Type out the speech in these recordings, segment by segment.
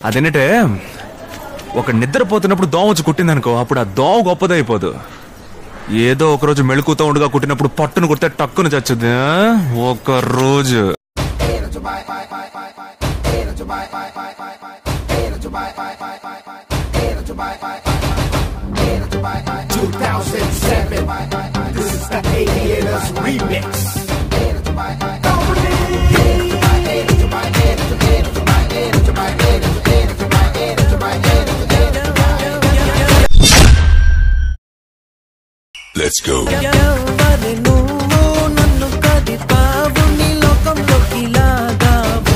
అదేంటంటే ఒక నిద్రపోతున్నప్పుడు దోమ వచ్చి కుట్టిందనుకో అప్పుడు ఆ దోమ గొప్పదైపోదు ఏదో ఒక రోజు మెళుకుతో ఉండగా కుట్టినప్పుడు పట్టును కుడితే టక్కును చచ్చుద్ది ఆ? ఒక రోజు This is the Aviators remix. Let's go. ఎవరి నువ్వు నన్ను కదిపావు నీ లోకంలోకి లాగావు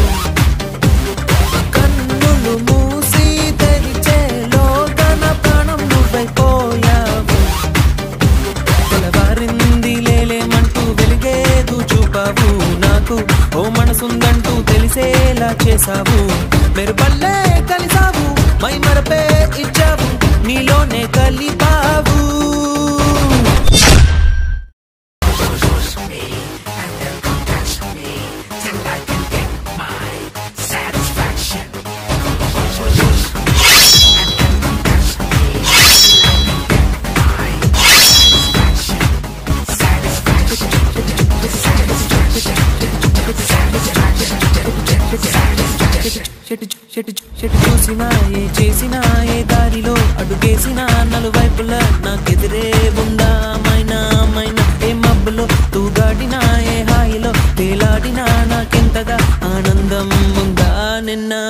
కన్నులు మూసి తెరిచేలోగా నా ప్రాణం నువ్వైపోయావు తెలవారింది లేలేమంటూ వెలిగేదు చూపావు నాకు ఓ మనసుందంటూ తెలిసేలా చేసావు మెరుపల్లే కలిసావు మై మరపే ఇచ్చావు నీలోనే కలిపావు చెట్టు చెట్టు చెట్టు చూసినా ఏ చేసినా ఏ దారిలో అడుగేసినా నలువైపులా నాకెదిరే ఉందా మైనా మైనా ఏ మబ్బులో తూగాడినా ఏ హాయిలో తేలాడినా నాకెంతగా ఆనందం ఉందా నిన్న